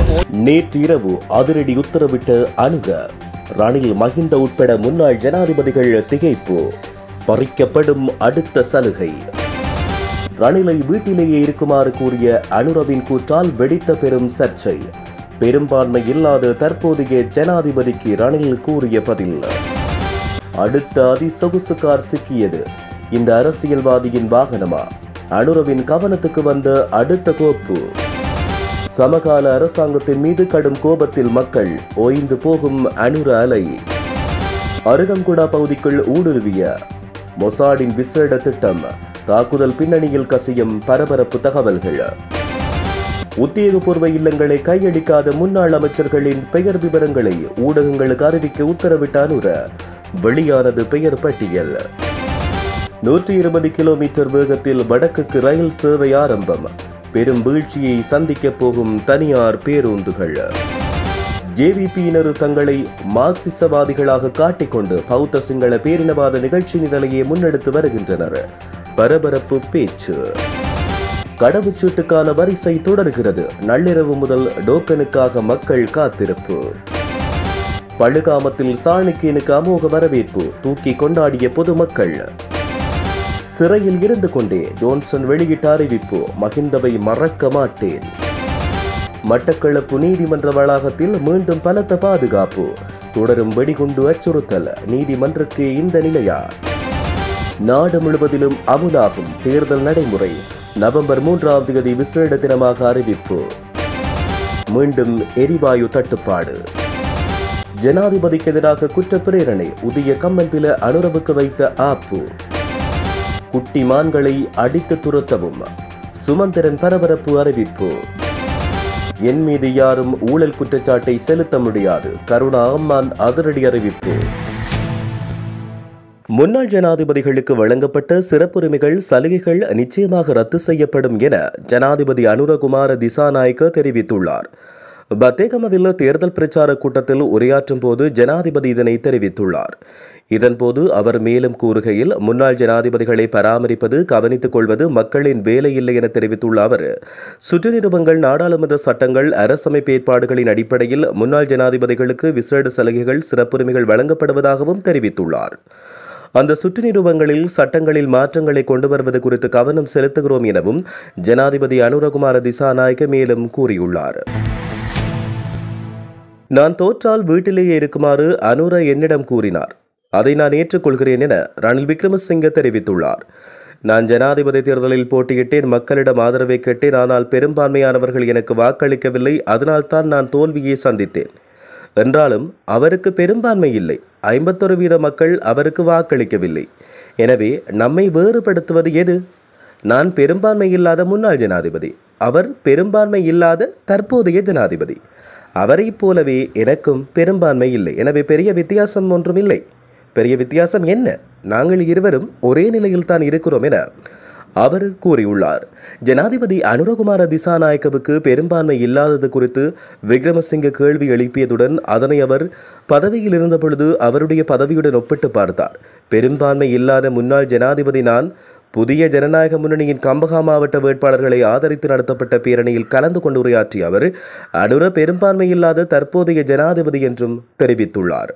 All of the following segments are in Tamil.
நேற்று இரவு அதிரடி உத்தரவிட்ட அனுர ரணில் மஹிந்த உட்பட முன்னாள் ஜனாதிபதிகள் திகைப்பு பறிக்கப்படும் அடுத்த சலுகை ரணிலை வீட்டிலேயே இருக்குமாறு கூறிய அனுரவின் கூற்றால் வெடித்த பெரும் சர்ச்சை பெரும்பான்மை இல்லாத தற்போதைய ஜனாதிபதிக்கு ரணில் கூறிய பதில் அடுத்த அதிசொகுசு கார் சிக்கியது இந்த அரசியல்வாதியின் வாகனமா அனுரவின் கவனத்துக்கு வந்த அடுத்த கோப்பு சமகால அரசாங்கத்தின் மீது கடும் கோபத்தில் மக்கள் ஓய்ந்து போகும் அனுர அலை அருகங்குடா பகுதிக்குள் ஊடுருவிய மொசாடின் விசேட திட்டம் தாக்குதல் பின்னணியில் கசியும் பரபரப்பு தகவல்கள் உத்தியோகபூர்வ இல்லங்களை கையடிக்காத முன்னாள் அமைச்சர்களின் பெயர் விவரங்களை ஊடகங்களுக்கு அறிவிக்க உத்தரவிட்ட அனுர வெளியானது பெயர் பட்டியல் நூற்றி இருபது கிலோமீட்டர் வேகத்தில் வடக்குக்கு ரயில் சேவை ஆரம்பம் பெரும் வீழ்ச்சியை சந்திக்கப் போகும் தனியார் பேருந்துகள் ஜேவிபியினர் தங்களை மார்க்சிசவாதிகளாக காட்டிக்கொண்டு பௌத்த சிங்கள பேரினவாத நிகழ்ச்சி நிரலையே முன்னெடுத்து வருகின்றனர் பரபரப்பு பேச்சு கடவுச்சீட்டுக்கான வரிசை தொடர்கிறது நள்ளிரவு முதல் டோக்கனுக்காக மக்கள் காத்திருப்பு பழுகாமத்தில் சாணக்கியனுக்கு அமோக வரவேற்பு தூக்கி கொண்டாடிய பொதுமக்கள் சிறையில் இருந்து கொண்டே ஜோன்சன் வெளியிட்ட அறிவிப்பு மகிந்தவை மறக்க மாட்டேன் மட்டக்களப்பு நீதிமன்ற வளாகத்தில் மீண்டும் பலத்த பாதுகாப்பு தொடரும் வெடிகுண்டு அச்சுறுத்தல் நீதிமன்றக்கு இந்த நிலையா நாடு முழுவதிலும் அமுலாகும் தேர்தல் நடைமுறை நவம்பர் மூன்றாம் தேதி விசேட தினமாக அறிவிப்பு மீண்டும் எரிவாயு தட்டுப்பாடு ஜனாதிபதிக்கு எதிராக குற்ற பிரேரணை உதிய கம்மன்பில அனுரவுக்கு வைத்த ஆப்பு குட்டி மான்களை அடித்து துரத்தவும் சுமந்திரன் பரபரப்பு அறிவிப்பு என் மீது யாரும் ஊழல் குற்றச்சாட்டை செலுத்த முடியாது கருணா அம்மான் அதிரடி அறிவிப்பு முன்னாள் ஜனாதிபதிகளுக்கு வழங்கப்பட்ட சிறப்புரிமைகள் சலுகைகள் நிச்சயமாக ரத்து செய்யப்படும் என ஜனாதிபதி அனுரகுமார திசாநாயக்க தெரிவித்துள்ளார் பத்தேகமவில் தேர்தல் பிரச்சார கூட்டத்தில் உரையாற்றும் போது ஜனாதிபதி இதனை தெரிவித்துள்ளார் இதன்போது அவர் மேலும் கூறுகையில் முன்னாள் ஜனாதிபதிகளை பராமரிப்பது கவனித்துக் கொள்வது மக்களின் வேலை இல்லை என தெரிவித்துள்ள அவர் சுற்று நிறுவங்கள் நாடாளுமன்ற சட்டங்கள் அரசமைப்பு ஏற்பாடுகளின் அடிப்படையில் முன்னாள் ஜனாதிபதிகளுக்கு விசேட சலுகைகள் சிறப்புரிமைகள் வழங்கப்படுவதாகவும் தெரிவித்துள்ளார் அந்த சுற்று நிறுவங்களில் சட்டங்களில் மாற்றங்களை கொண்டு வருவது குறித்து கவனம் செலுத்துகிறோம் எனவும் ஜனாதிபதி அனுரகுமார திசாநாயக்க மேலும் கூறியுள்ளார் நான் தோற்றால் வீட்டிலேயே இருக்குமாறு அனுர என்னிடம் கூறினார் அதை நான் ஏற்றுக்கொள்கிறேன் என ரணில் விக்ரமசிங்க தெரிவித்துள்ளார் நான் ஜனாதிபதி தேர்தலில் போட்டியிட்டேன் மக்களிடம் ஆதரவை கேட்டேன் ஆனால் பெரும்பான்மையானவர்கள் எனக்கு வாக்களிக்கவில்லை அதனால்தான் நான் தோல்வியை சந்தித்தேன் என்றாலும் அவருக்கு பெரும்பான்மை இல்லை ஐம்பத்தொரு வீத மக்கள் அவருக்கு வாக்களிக்கவில்லை எனவே நம்மை வேறுபடுத்துவது எது நான் பெரும்பான்மை இல்லாத முன்னாள் ஜனாதிபதி அவர் பெரும்பான்மை இல்லாத தற்போதைய ஜனாதிபதி அவரைப் போலவே எனக்கும் பெரும்பான்மை இல்லை எனவே பெரிய வித்தியாசம் ஒன்றும் இல்லை பெரிய வித்தியாசம் என்ன நாங்கள் இருவரும் ஒரே நிலையில் தான் இருக்கிறோம் என அவர் கூறியுள்ளார் ஜனாதிபதி அனுரகுமார திசாநாயக்கவுக்கு பெரும்பான்மை இல்லாதது குறித்து விக்ரமசிங்க கேள்வி எழுப்பியதுடன் அதனை அவர் பதவியில் இருந்தபொழுது அவருடைய பதவியுடன் ஒப்பிட்டு பார்த்தார் பெரும்பான்மை இல்லாத முன்னாள் ஜனாதிபதி நான் புதிய ஜனநாயக முன்னணியின் கம்பகா மாவட்ட வேட்பாளர்களை ஆதரித்து நடத்தப்பட்ட பேரணியில் கலந்து கொண்டு உரையாற்றிய அவர் அனுர பெரும்பான்மை இல்லாத தற்போதைய ஜனாதிபதி என்றும் தெரிவித்துள்ளார்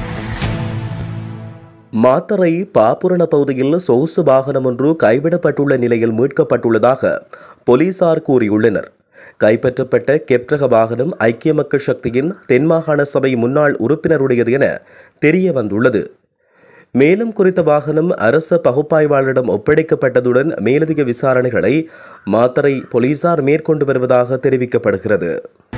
மாத்தறை பாப்புரண பகுதியில் சொகுசு வாகனம் ஒன்று கைவிடப்பட்டுள்ள நிலையில் மீட்கப்பட்டுள்ளதாக போலீசார் கூறியுள்ளனர் கைப்பற்றப்பட்ட கெப்ரக வாகனம் ஐக்கிய மக்கள் சக்தியின் தென்மாகாண சபை முன்னாள் உறுப்பினருடையது என தெரிய வந்துள்ளது மேலும் குறித்த வாகனம் அரச பகுப்பாய்வாளரிடம் ஒப்படைக்கப்பட்டதுடன் மேலதிக விசாரணைகளை மாத்தறை போலீசார் மேற்கொண்டு வருவதாக தெரிவிக்கப்படுகிறது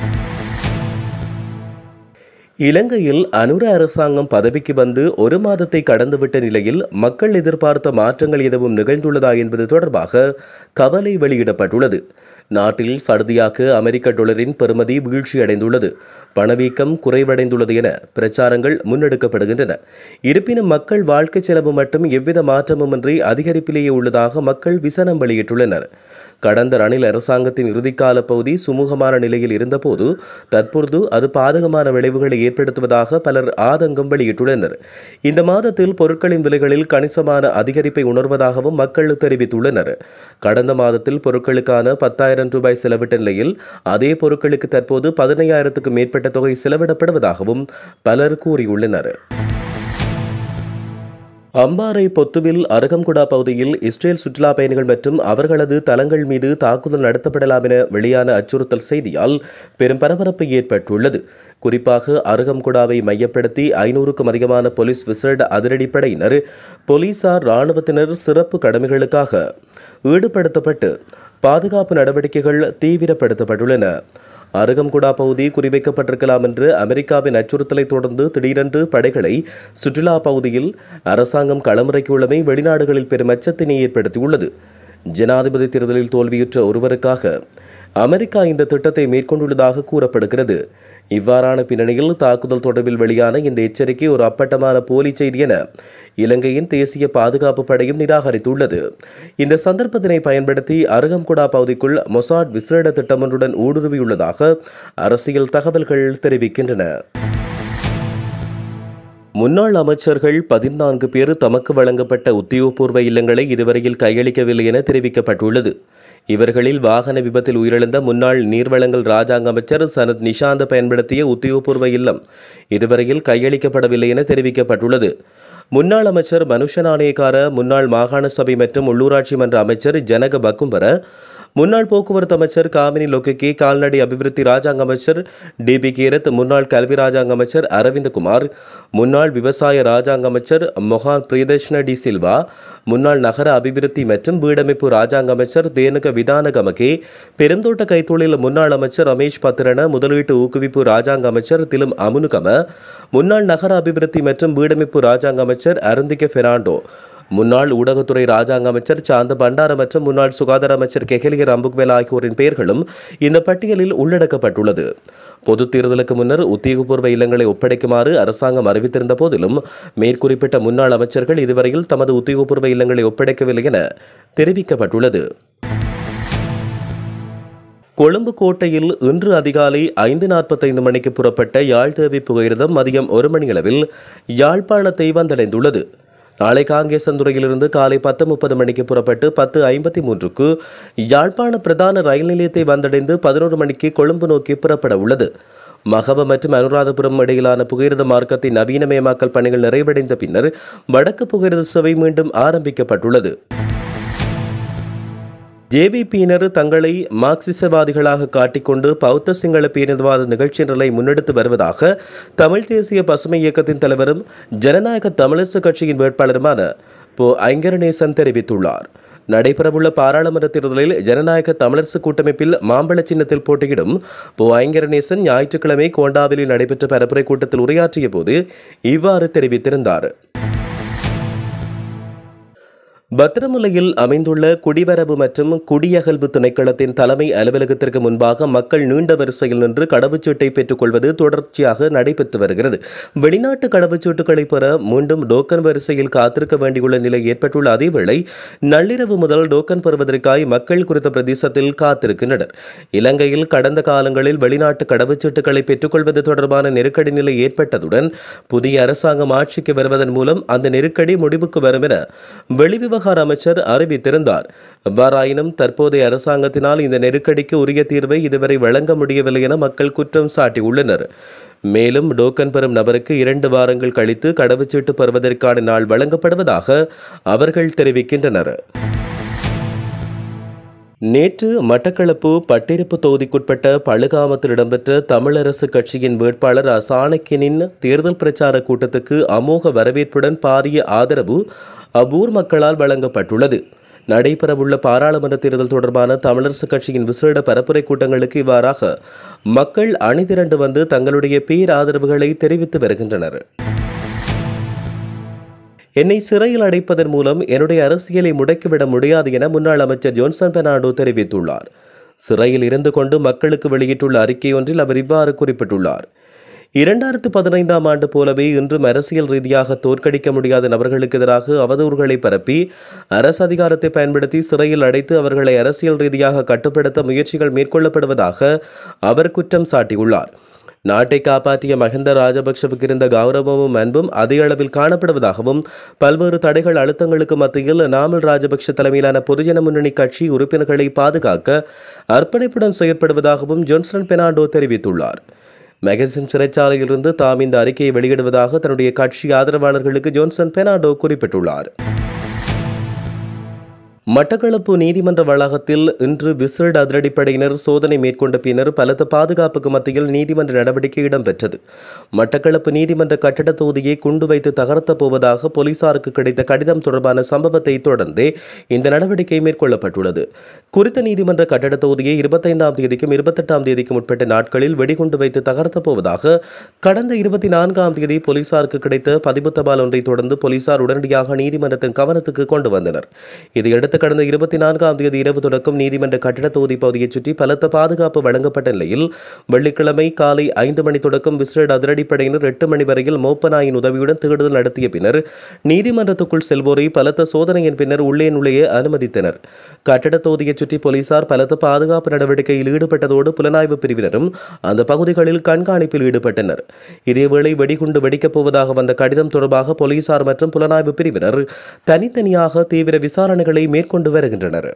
இலங்கையில் அனுர அரசாங்கம் பதவிக்கு வந்து ஒரு மாதத்தை கடந்துவிட்ட நிலையில் மக்கள் எதிர்பார்த்த மாற்றங்கள் எதுவும் நிகழ்ந்துள்ளதா என்பது தொடர்பாக கவலை வெளியிடப்பட்டுள்ளது நாட்டில் சடுதியாக அமெரிக்க டாலரின் பெறுமதி வீழ்ச்சியடைந்துள்ளது பணவீக்கம் குறைவடைந்துள்ளது என பிரச்சாரங்கள் முன்னெடுக்கப்படுகின்றன இருப்பினும் மக்கள் வாழ்க்கை செலவு மட்டும் எவ்வித மாற்றமுமின்றி அதிகரிப்பிலேயே உள்ளதாக மக்கள் விசனம் வெளியிட்டுள்ளனர் கடந்த ரணில் அரசாங்கத்தின் இறுதிக்கால பகுதி சுமூகமான நிலையில் இருந்தபோது தற்பொழுது அது பாதகமான விளைவுகளை ஏற்படுத்துவதாக பலர் ஆதங்கம் வெளியிட்டுள்ளனர் இந்த மாதத்தில் பொருட்களின் விலைகளில் கணிசமான அதிகரிப்பை உணர்வதாகவும் மக்கள் தெரிவித்துள்ளனர் கடந்த மாதத்தில் பொருட்களுக்கான பத்தாயிரம் ஐம்பதாயிரம் ரூபாய் செலவிட்ட நிலையில் அதே பொருட்களுக்கு தற்போது பதினையாயிரத்துக்கும் மேற்பட்ட தொகை செலவிடப்படுவதாகவும் பலர் கூறியுள்ளனர் அம்பாறை பொத்துவில் அருகம்குடா பகுதியில் இஸ்ரேல் சுற்றுலா பயணிகள் மற்றும் அவர்களது தலங்கள் மீது தாக்குதல் நடத்தப்படலாம் என வெளியான அச்சுறுத்தல் செய்தியால் பெரும் பரபரப்பு ஏற்பட்டுள்ளது குறிப்பாக அருகம்குடாவை மையப்படுத்தி ஐநூறுக்கும் அதிகமான போலீஸ் விசேட அதிரடிப்படையினர் போலீசார் இராணுவத்தினர் சிறப்பு கடமைகளுக்காக ஈடுபடுத்தப்பட்டு பாதுகாப்பு நடவடிக்கைகள் தீவிரப்படுத்தப்பட்டுள்ளன அருகம்குடா பகுதி குறிவைக்கப்பட்டிருக்கலாம் என்று அமெரிக்காவின் அச்சுறுத்தலை தொடர்ந்து திடீரென்று படைகளை சுற்றுலா பகுதியில் அரசாங்கம் களமிறக்கியுள்ளமை வெளிநாடுகளில் பெரும் அச்சத்தினை ஏற்படுத்தியுள்ளது ஜனாதிபதி தேர்தலில் தோல்வியுற்ற ஒருவருக்காக அமெரிக்கா இந்த திட்டத்தை மேற்கொண்டுள்ளதாக கூறப்படுகிறது இவ்வாறான பின்னணியில் தாக்குதல் தொடர்பில் வெளியான இந்த எச்சரிக்கை ஒரு அப்பட்டமான போலி செய்தி என இலங்கையின் தேசிய பாதுகாப்பு படையும் நிராகரித்துள்ளது இந்த சந்தர்ப்பத்தினை பயன்படுத்தி அருகம்குடா பகுதிக்குள் மொசாட் விசேட திட்டமொன்றுடன் ஊடுருவியுள்ளதாக அரசியல் தகவல்கள் தெரிவிக்கின்றன முன்னாள் அமைச்சர்கள் பதினான்கு பேர் தமக்கு வழங்கப்பட்ட உத்தியோகபூர்வ இல்லங்களை இதுவரையில் கையளிக்கவில்லை என தெரிவிக்கப்பட்டுள்ளது இவர்களில் வாகன விபத்தில் உயிரிழந்த முன்னாள் நீர்வளங்கள் ராஜாங்க அமைச்சர் சனத் நிஷாந்த பயன்படுத்திய உத்தியோகபூர்வ இல்லம் இதுவரையில் கையளிக்கப்படவில்லை என தெரிவிக்கப்பட்டுள்ளது முன்னாள் அமைச்சர் மனுஷ நாணயக்கார முன்னாள் மாகாண சபை மற்றும் உள்ளூராட்சி மன்ற அமைச்சர் ஜனக பக்கும்பர முன்னாள் போக்குவரத்து அமைச்சர் காமினி லொக்கே கால்நடை அபிவிருத்தி ராஜாங்க அமைச்சர் டிபி கீரத் முன்னாள் கல்வி ராஜாங்க அமைச்சர் அரவிந்தகுமார் முன்னாள் விவசாய ராஜாங்க அமைச்சர் மொஹான் பிரியதர்ஷன டி சில்வா முன்னாள் நகர அபிவிருத்தி மற்றும் வீடமைப்பு ராஜாங்க அமைச்சர் தேனுக விதானகமகே பெருந்தோட்ட கைத்தொழில் முன்னாள் அமைச்சர் ரமேஷ் பத்திரன முதலீட்டு ஊக்குவிப்பு ராஜாங்க அமைச்சர் திலும் அமுனுகம முன்னாள் நகர அபிவிருத்தி மற்றும் வீடமைப்பு ராஜாங்க அமைச்சர் அருந்திக பெர்னாண்டோ முன்னாள் ஊடகத்துறை ராஜாங்க அமைச்சர் சாந்த பண்டார மற்றும் முன்னாள் சுகாதார அமைச்சர் கெகலிய ரம்புக்வேல் ஆகியோரின் பெயர்களும் இந்த பட்டியலில் உள்ளடக்கப்பட்டுள்ளது பொது தேர்தலுக்கு முன்னர் உத்தியோகபூர்வ இல்லங்களை ஒப்படைக்குமாறு அரசாங்கம் அறிவித்திருந்த போதிலும் மேற்குறிப்பிட்ட முன்னாள் அமைச்சர்கள் இதுவரையில் தமது உத்தியோகபூர்வ இல்லங்களை ஒப்படைக்கவில்லை என தெரிவிக்கப்பட்டுள்ளது கொழும்பு கோட்டையில் இன்று அதிகாலை ஐந்து நாற்பத்தைந்து மணிக்கு புறப்பட்ட யாழ் தேவி புகையிரதம் மதியம் ஒரு மணியளவில் யாழ்ப்பாணத்தை வந்தடைந்துள்ளது நாளை காங்கேசந்துறையிலிருந்து காலை பத்து முப்பது மணிக்கு புறப்பட்டு பத்து ஐம்பத்தி மூன்றுக்கு யாழ்ப்பாண பிரதான ரயில் நிலையத்தை வந்தடைந்து பதினோரு மணிக்கு கொழும்பு நோக்கி புறப்பட உள்ளது மகப மற்றும் அனுராதபுரம் இடையிலான புகையிரத மார்க்கத்தின் நவீனமயமாக்கல் பணிகள் நிறைவடைந்த பின்னர் வடக்கு புகையிரத சேவை மீண்டும் ஆரம்பிக்கப்பட்டுள்ளது ஜேவிபியினர் தங்களை மார்க்சிசவாதிகளாக காட்டிக்கொண்டு பௌத்த சிங்கள பேரினவாத நிகழ்ச்சி நிலை முன்னெடுத்து வருவதாக தமிழ் தேசிய பசுமை இயக்கத்தின் தலைவரும் ஜனநாயக தமிழரசு கட்சியின் வேட்பாளருமான போ ஐங்கரநேசன் தெரிவித்துள்ளார் நடைபெறவுள்ள பாராளுமன்ற தேர்தலில் ஜனநாயக தமிழரசு கூட்டமைப்பில் மாம்பழ சின்னத்தில் போட்டியிடும் போ ஐங்கரநேசன் ஞாயிற்றுக்கிழமை கோண்டாவிலில் நடைபெற்ற பரப்புரை கூட்டத்தில் உரையாற்றிய போது இவ்வாறு தெரிவித்திருந்தார் பத்திரமுலையில் அமைந்துள்ள குடிவரவு மற்றும் குடியகல்வு திணைக்களத்தின் தலைமை அலுவலகத்திற்கு முன்பாக மக்கள் நீண்ட வரிசையில் நின்று கடவுச்சீட்டை பெற்றுக் கொள்வது தொடர்ச்சியாக நடைபெற்று வருகிறது வெளிநாட்டு கடவுச்சீட்டுகளை பெற மீண்டும் டோக்கன் வரிசையில் காத்திருக்க வேண்டியுள்ள நிலை ஏற்பட்டுள்ள அதேவேளை நள்ளிரவு முதல் டோக்கன் பெறுவதற்காய் மக்கள் குறித்த பிரதேசத்தில் காத்திருக்கின்றனர் இலங்கையில் கடந்த காலங்களில் வெளிநாட்டு கடவுச்சீட்டுகளை பெற்றுக்கொள்வது தொடர்பான நெருக்கடி நிலை ஏற்பட்டதுடன் புதிய அரசாங்கம் ஆட்சிக்கு வருவதன் மூலம் அந்த நெருக்கடி முடிவுக்கு வரும் என வெளிவிவகார அமைச்சர் அறிவித்திருந்தார் எவ்வாறாயினும் தற்போதைய அரசாங்கத்தினால் இந்த நெருக்கடிக்கு உரிய தீர்வை இதுவரை வழங்க முடியவில்லை என மக்கள் குற்றம் சாட்டியுள்ளனர் மேலும் டோக்கன் பெறும் நபருக்கு இரண்டு வாரங்கள் கழித்து கடவுச்சீட்டு பெறுவதற்கான நாள் வழங்கப்படுவதாக அவர்கள் தெரிவிக்கின்றனர் நேற்று மட்டக்களப்பு பட்டிருப்பு தொகுதிக்குட்பட்ட பழுகாமத்தில் இடம்பெற்ற தமிழரசு கட்சியின் வேட்பாளர் அசாணக்கியனின் தேர்தல் பிரச்சார கூட்டத்துக்கு அமோக வரவேற்புடன் பாரிய ஆதரவு அவ்வூர் மக்களால் வழங்கப்பட்டுள்ளது நடைபெறவுள்ள பாராளுமன்ற தேர்தல் தொடர்பான தமிழரசு கட்சியின் விசேட பரப்புரை கூட்டங்களுக்கு இவ்வாறாக மக்கள் அணிதிரண்டு வந்து தங்களுடைய பேராதரவுகளை தெரிவித்து வருகின்றனர் என்னை சிறையில் அடைப்பதன் மூலம் என்னுடைய அரசியலை முடக்கிவிட முடியாது என முன்னாள் அமைச்சர் ஜோன்சன் பெர்னாண்டோ தெரிவித்துள்ளார் சிறையில் இருந்து கொண்டு மக்களுக்கு வெளியிட்டுள்ள அறிக்கை ஒன்றில் அவர் இவ்வாறு குறிப்பிட்டுள்ளார் இரண்டாயிரத்து பதினைந்தாம் ஆண்டு போலவே இன்றும் அரசியல் ரீதியாக தோற்கடிக்க முடியாத நபர்களுக்கு எதிராக அவதூறுகளை பரப்பி அரசு அதிகாரத்தை பயன்படுத்தி சிறையில் அடைத்து அவர்களை அரசியல் ரீதியாக கட்டுப்படுத்த முயற்சிகள் மேற்கொள்ளப்படுவதாக அவர் குற்றம் சாட்டியுள்ளார் நாட்டை காப்பாற்றிய மஹிந்த ராஜபக்ஷவுக்கு இருந்த கௌரவமும் அன்பும் அதிக அளவில் காணப்படுவதாகவும் பல்வேறு தடைகள் அழுத்தங்களுக்கு மத்தியில் நாமல் ராஜபக்ஷ தலைமையிலான பொதுஜன முன்னணி கட்சி உறுப்பினர்களை பாதுகாக்க அர்ப்பணிப்புடன் செயற்படுவதாகவும் ஜோன்சன் பெர்னாண்டோ தெரிவித்துள்ளார் மெகசின் சிறைச்சாலையிலிருந்து தாம் இந்த அறிக்கையை வெளியிடுவதாக தன்னுடைய கட்சி ஆதரவாளர்களுக்கு ஜோன்சன் பெர்னாண்டோ குறிப்பிட்டுள்ளார் மட்டக்களப்பு நீதிமன்ற வளாகத்தில் இன்று விசேட அதிரடிப்படையினர் சோதனை மேற்கொண்ட பின்னர் பலத்த பாதுகாப்புக்கு மத்தியில் நீதிமன்ற நடவடிக்கை இடம்பெற்றது மட்டக்களப்பு நீதிமன்ற கட்டட தொகுதியை குண்டு வைத்து தகர்த்தப் போவதாக போலீசாருக்கு கிடைத்த கடிதம் தொடர்பான சம்பவத்தை தொடர்ந்தே இந்த நடவடிக்கை மேற்கொள்ளப்பட்டுள்ளது குறித்த நீதிமன்ற கட்டட தொகுதியை இருபத்தைந்தாம் தேதிக்கும் இருபத்தெட்டாம் தேதிக்கும் உட்பட்ட நாட்களில் வெடிகுண்டு வைத்து தகர்த்தப் போவதாக கடந்த இருபத்தி நான்காம் தேதி போலீசாருக்கு கிடைத்த பதிவு தபால் ஒன்றை தொடர்ந்து போலீசார் உடனடியாக நீதிமன்றத்தின் கவனத்துக்கு கொண்டு வந்தனர் இதையடுத்து கடந்த இருபத்தி நான்காம் தேதி இரவு தொடக்கம் நீதிமன்ற கட்டட தொகுதி பகுதியைச் சுற்றி பலத்த பாதுகாப்பு வழங்கப்பட்ட நிலையில் வெள்ளிக்கிழமை காலை ஐந்து மணி தொடக்கம் விசேட அதிரடிப்படையினர் எட்டு மணி வரையில் மோப்பநாயின் உதவியுடன் தேடுதல் நடத்திய பின்னர் நீதிமன்றத்துக்குள் செல்வோரை பலத்த சோதனையின் பின்னர் உள்ளே நுழைய அனுமதித்தனர் கட்டட தொகுதியைச் சுற்றி போலீசார் பலத்த பாதுகாப்பு நடவடிக்கையில் ஈடுபட்டதோடு புலனாய்வு பிரிவினரும் அந்த பகுதிகளில் கண்காணிப்பில் ஈடுபட்டனர் இதேவேளை வெடிகுண்டு வெடிக்கப் போவதாக வந்த கடிதம் தொடர்பாக போலீசார் மற்றும் புலனாய்வு பிரிவினர் தனித்தனியாக தீவிர விசாரணைகளை மேற்கொண்டு வருகின்றனர்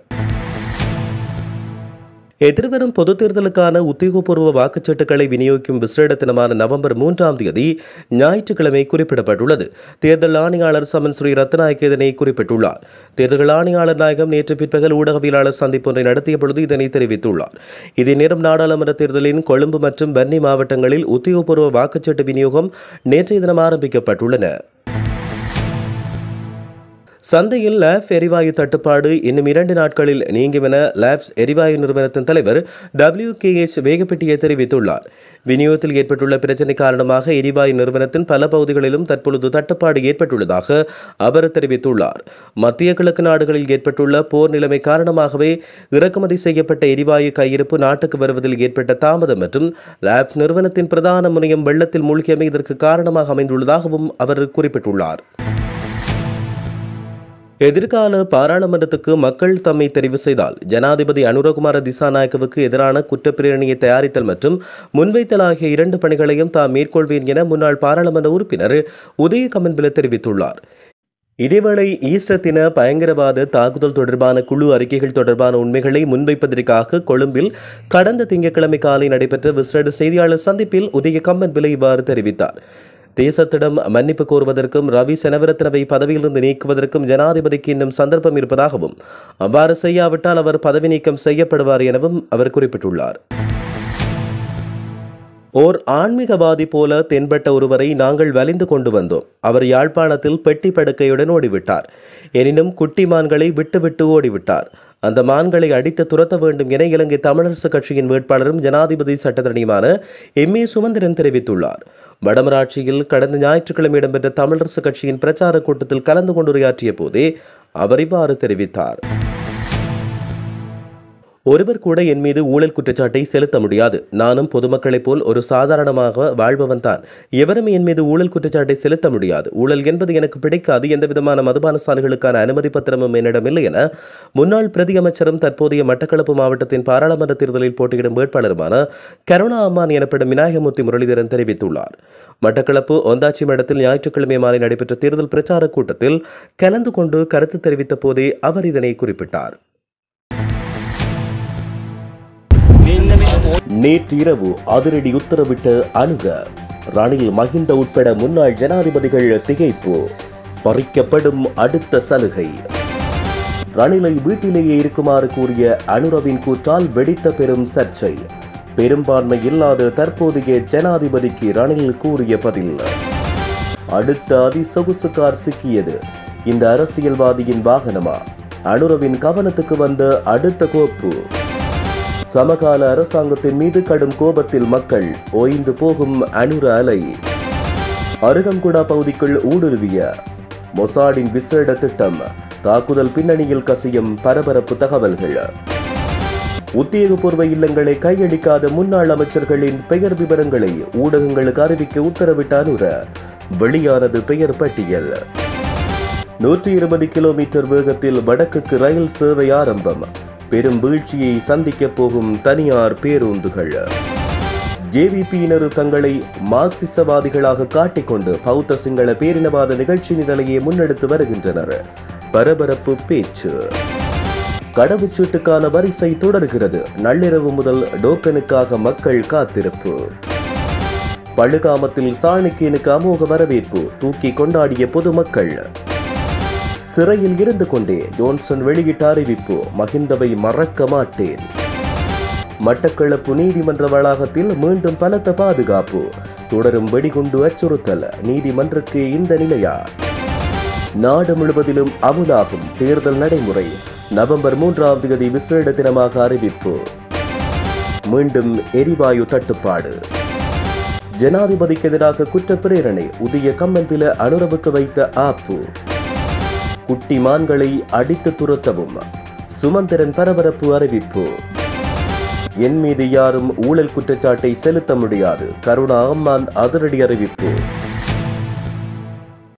எதிர்வரும் பொதுத் தேர்தலுக்கான உத்தியோகபூர்வ வாக்குச்சீட்டுகளை விநியோகிக்கும் விசேட தினமான நவம்பர் மூன்றாம் தேதி ஞாயிற்றுக்கிழமை குறிப்பிடப்பட்டுள்ளது தேர்தல் ஆணையாளர் சமன் ஸ்ரீ ரத்நாயக் இதனை குறிப்பிட்டுள்ளார் தேர்தல் ஆணையாளர் நாயகம் நேற்று பிற்பகல் ஊடகவியலாளர் சந்திப்பொன்றை நடத்திய பொழுது இதனை தெரிவித்துள்ளார் இதே நேரம் நாடாளுமன்ற தேர்தலின் கொழும்பு மற்றும் வன்னி மாவட்டங்களில் உத்தியோகபூர்வ வாக்குச்சீட்டு விநியோகம் நேற்றைய தினம் ஆரம்பிக்கப்பட்டுள்ளன சந்தையில் லேப் எரிவாயு தட்டுப்பாடு இன்னும் இரண்டு நாட்களில் நீங்கும் என லேப்ஸ் எரிவாயு நிறுவனத்தின் தலைவர் டபிள்யூ கே எச் வேகப்பட்டியை தெரிவித்துள்ளார் விநியோகத்தில் ஏற்பட்டுள்ள பிரச்சினை காரணமாக எரிவாயு நிறுவனத்தின் பல பகுதிகளிலும் தற்பொழுது தட்டுப்பாடு ஏற்பட்டுள்ளதாக அவர் தெரிவித்துள்ளார் மத்திய கிழக்கு நாடுகளில் ஏற்பட்டுள்ள போர் நிலைமை காரணமாகவே இறக்குமதி செய்யப்பட்ட எரிவாயு கையிருப்பு நாட்டுக்கு வருவதில் ஏற்பட்ட தாமதம் மற்றும் லேப் நிறுவனத்தின் பிரதான முனையம் வெள்ளத்தில் மூழ்கியமை இதற்கு காரணமாக அமைந்துள்ளதாகவும் அவர் குறிப்பிட்டுள்ளார் எதிர்கால பாராளுமன்றத்துக்கு மக்கள் தம்மை தெரிவு செய்தால் ஜனாதிபதி அனுரகுமார திசாநாயக்கவுக்கு எதிரான குற்றப்பிரேரணியை தயாரித்தல் மற்றும் முன்வைத்தல் ஆகிய இரண்டு பணிகளையும் தாம் மேற்கொள்வேன் என முன்னாள் பாராளுமன்ற உறுப்பினர் உதய கமன்பில தெரிவித்துள்ளார் இதேவேளை ஈஸ்டர் தின பயங்கரவாத தாக்குதல் தொடர்பான குழு அறிக்கைகள் தொடர்பான உண்மைகளை முன்வைப்பதற்காக கொழும்பில் கடந்த திங்கட்கிழமை காலை நடைபெற்ற விசேட செய்தியாளர் சந்திப்பில் உதய கம்பன்பில இவ்வாறு தெரிவித்தார் தேசத்திடம் மன்னிப்பு கோருவதற்கும் ரவி செனவிரத்னவை பதவியிலிருந்து நீக்குவதற்கும் ஜனாதிபதிக்கு இன்னும் சந்தர்ப்பம் இருப்பதாகவும் அவ்வாறு செய்யாவிட்டால் அவர் பதவி நீக்கம் செய்யப்படுவார் எனவும் அவர் குறிப்பிட்டுள்ளார் ஓர் ஆன்மீகவாதி போல தென்பட்ட ஒருவரை நாங்கள் வலிந்து கொண்டு வந்தோம் அவர் யாழ்ப்பாணத்தில் பெட்டி படுக்கையுடன் ஓடிவிட்டார் எனினும் குட்டி மான்களை விட்டுவிட்டு ஓடிவிட்டார் அந்த மான்களை அடித்து துரத்த வேண்டும் என இலங்கை தமிழரசு கட்சியின் வேட்பாளரும் ஜனாதிபதி சட்டத்தரணியுமான எம் ஏ சுமந்திரன் தெரிவித்துள்ளார் வடமராட்சியில் கடந்த ஞாயிற்றுக்கிழமை இடம்பெற்ற தமிழரசு கட்சியின் பிரச்சார கூட்டத்தில் கலந்து கொண்டுரையாற்றிய போதே அவர் இவ்வாறு தெரிவித்தார் ஒருவர் கூட என் மீது ஊழல் குற்றச்சாட்டை செலுத்த முடியாது நானும் பொதுமக்களைப் போல் ஒரு சாதாரணமாக வாழ்பவன் தான் எவரும் என் மீது ஊழல் குற்றச்சாட்டை செலுத்த முடியாது ஊழல் என்பது எனக்கு பிடிக்காது எந்த விதமான மதுபான சாலைகளுக்கான அனுமதி பத்திரமும் என்னிடம் இல்லை என முன்னாள் பிரதி அமைச்சரும் தற்போதைய மட்டக்களப்பு மாவட்டத்தின் பாராளுமன்ற தேர்தலில் போட்டியிடும் வேட்பாளருமான கருணா அம்மான் எனப்படும் விநாயகமூர்த்தி முரளிதரன் தெரிவித்துள்ளார் மட்டக்களப்பு ஒந்தாச்சி மடத்தில் ஞாயிற்றுக்கிழமை மாலை நடைபெற்ற தேர்தல் பிரச்சார கூட்டத்தில் கலந்து கொண்டு கருத்து தெரிவித்த போதே அவர் இதனை குறிப்பிட்டார் நேற்றிரவு அதிரடி உத்தரவிட்ட அணுக ரணில் மஹிந்த உட்பட முன்னாள் ஜனாதிபதிகள் திகைப்பு பறிக்கப்படும் அடுத்த சலுகை ரணிலை வீட்டிலேயே இருக்குமாறு கூறிய அனுரவின் கூற்றால் வெடித்த பெரும் சர்ச்சை பெரும்பான்மை இல்லாத தற்போதைய ஜனாதிபதிக்கு ரணில் கூறிய பதில் அடுத்த அதிசொகுசு கார் சிக்கியது இந்த அரசியல்வாதியின் வாகனமா அனுரவின் கவனத்துக்கு வந்த அடுத்த கோப்பு சமகால அரசாங்கத்தின் மீது கடும் கோபத்தில் மக்கள் ஓய்ந்து போகும் அனுர அலை அருகங்குடா பகுதிக்குள் ஊடுருவிய மொசாடின் விசேட திட்டம் தாக்குதல் பின்னணியில் கசியும் பரபரப்பு தகவல்கள் உத்தியோகபூர்வ இல்லங்களை கையளிக்காத முன்னாள் அமைச்சர்களின் பெயர் விவரங்களை ஊடகங்களுக்கு அறிவிக்க உத்தரவிட்ட அனுர வெளியானது பெயர் பட்டியல் நூற்றி இருபது கிலோமீட்டர் வேகத்தில் வடக்குக்கு ரயில் சேவை ஆரம்பம் பெரும் வீழ்ச்சியை சந்திக்கப் போகும் தனியார் பேருந்துகள் ஜேவிபியினர் தங்களை மார்க்சிசவாதிகளாக காட்டிக்கொண்டு பௌத்த சிங்கள பேரினவாத நிகழ்ச்சி நிரலையை முன்னெடுத்து வருகின்றனர் பரபரப்பு பேச்சு கடவுச்சீட்டுக்கான வரிசை தொடர்கிறது நள்ளிரவு முதல் டோக்கனுக்காக மக்கள் காத்திருப்பு பழுகாமத்தில் சாணக்கியனுக்கு அமோக வரவேற்பு தூக்கி கொண்டாடிய பொதுமக்கள் சிறையில் இருந்து கொண்டே ஜோன்சன் வெளியிட்ட அறிவிப்பு மகிந்தவை மறக்க மாட்டேன் மட்டக்களப்பு நீதிமன்ற வளாகத்தில் மீண்டும் பலத்த பாதுகாப்பு தொடரும் வெடிகுண்டு அச்சுறுத்தல் நீதிமன்றக்கு இந்த நிலையா நாடு முழுவதிலும் அமுலாகும் தேர்தல் நடைமுறை நவம்பர் மூன்றாம் தேதி விசேட தினமாக அறிவிப்பு மீண்டும் எரிவாயு தட்டுப்பாடு ஜனாதிபதிக்கு எதிராக குற்ற பிரேரணை உதய கம்மன்பில அனுரவுக்கு வைத்த ஆப்பு குட்டி மான்களை அடித்து துரத்தவும் சுமந்திரன் பரபரப்பு அறிவிப்பு என் மீது யாரும் ஊழல் குற்றச்சாட்டை செலுத்த முடியாது கருணா அம்மான் அதிரடி அறிவிப்பு